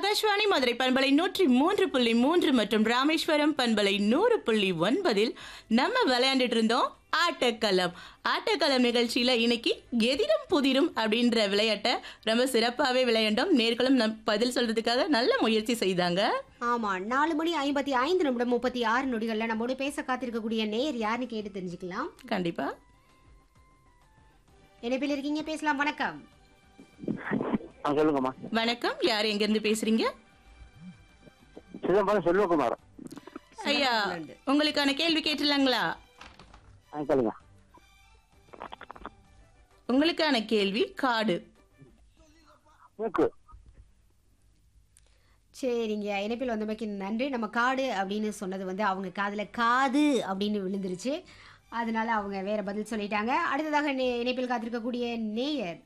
ஆகாஷ்வாணி மதுரை பண்பலை நூற்றி மூன்று புள்ளி மூன்று மற்றும் ராமேஸ்வரம் பண்பலை நூறு புள்ளி ஒன்பதில் நம்ம விளையாண்டுட்டு இருந்தோம் ஆட்டக்களம் ஆட்டக்களம் நிகழ்ச்சியில இன்னைக்கு எதிரும் புதிரும் அப்படின்ற விளையாட்டை ரொம்ப சிறப்பாகவே விளையாண்டோம் நேர்களும் நம் பதில் சொல்றதுக்காக நல்ல முயற்சி செய்தாங்க ஆமா நாலு மணி ஐம்பத்தி ஐந்து நிமிடம் முப்பத்தி ஆறு நொடிகள்ல நம்மோடு பேச காத்திருக்கக்கூடிய நேயர் யாருன்னு கேட்டு தெரிஞ்சுக்கலாம் கண்டிப்பா இணைப்பில் இருக்கீங்க பேசலாம் வணக்கம் ஆ சொல்லுங்கம்மா வணக்கம் யார் எங்கிருந்து பேசுறீங்க சிதம்பரம் செல்வகுமார் ஐயா உங்களுக்கான கேள்வி கேட்டுலாங்களா ஆ சொல்லுங்க உங்களுக்கான கேள்வி காடு மூக்கு சரிங்க இணைப்பில் வந்தமைக்கு நன்றி நம்ம காடு அப்படின்னு சொன்னது வந்து அவங்க காதுல காது அப்படின்னு விழுந்துருச்சு அதனால அவங்க வேற பதில் சொல்லிட்டாங்க அடுத்ததாக நே- இணைப்பில் காத்திருக்கக்கூடிய நேயர்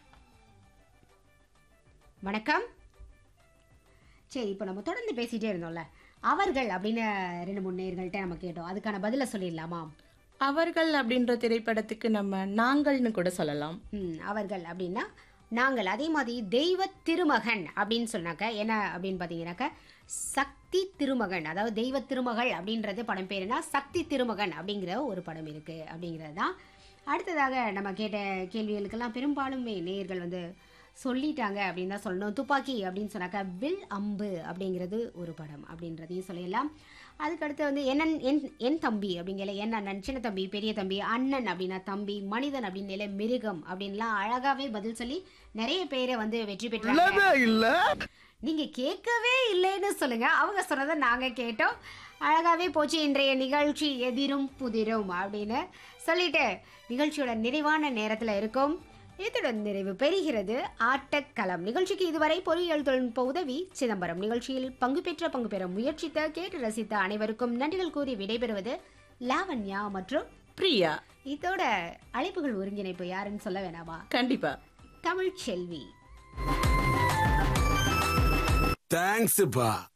வணக்கம் சரி இப்போ நம்ம தொடர்ந்து பேசிட்டே இருந்தோம்ல அவர்கள் அப்படின்னு ரெண்டு மூணு நேயர்கள்ட்ட நம்ம கேட்டோம் அதுக்கான பதிலை சொல்லிடலாமா அவர்கள் அப்படின்ற திரைப்படத்துக்கு நம்ம நாங்கள்னு கூட சொல்லலாம் ம், அவர்கள் அப்படின்னா நாங்கள் அதே மாதிரி தெய்வ திருமகன் அப்படின்னு சொன்னாக்க என்ன அப்படின்னு பார்த்தீங்கன்னாக்க சக்தி திருமகன் அதாவது தெய்வ திருமகள் அப்படின்றது படம் பேருனா சக்தி திருமகன் அப்படிங்கிற ஒரு படம் இருக்கு அப்படிங்கிறது தான் அடுத்ததாக நம்ம கேட்ட கேள்விகளுக்கெல்லாம் பெரும்பாலும் நேயர்கள் வந்து சொல்லிட்டாங்க அப்படின்னு தான் சொல்லணும் துப்பாக்கி அப்படின்னு சொன்னாக்கா வில் அம்பு அப்படிங்கிறது ஒரு படம் அப்படின்றதையும் சொல்லிடலாம் அதுக்கடுத்து வந்து என்னன் என் என் தம்பி அப்படிங்கல என் அண்ணன் சின்ன தம்பி பெரிய தம்பி அண்ணன் அப்படின்னா தம்பி மனிதன் அப்படின்னால மிருகம் அப்படின்லாம் அழகாவே பதில் சொல்லி நிறைய பேரை வந்து வெற்றி பெற்றாங்க இல்ல நீங்க கேட்கவே இல்லைன்னு சொல்லுங்க அவங்க சொன்னதை நாங்க கேட்டோம் அழகாவே போச்சு இன்றைய நிகழ்ச்சி எதிரும் புதிரும் அப்படின்னு சொல்லிட்டு நிகழ்ச்சியோட நிறைவான நேரத்துல இருக்கும் இத்துடன் நிறைவு பெறுகிறது ஆட்டக்களம் நிகழ்ச்சிக்கு இதுவரை பொறியியல் தொழில்நுட்ப உதவி சிதம்பரம் நிகழ்ச்சியில் பங்கு பெற்ற பங்கு பெற முயற்சித்த கேட்டு ரசித்த அனைவருக்கும் நன்றிகள் கூறி விடைபெறுவது லாவண்யா மற்றும் பிரியா இதோட அழைப்புகள் ஒருங்கிணைப்பு யாருன்னு சொல்ல வேணாமா கண்டிப்பா தமிழ் செல்வி தேங்க்ஸ்ப்பா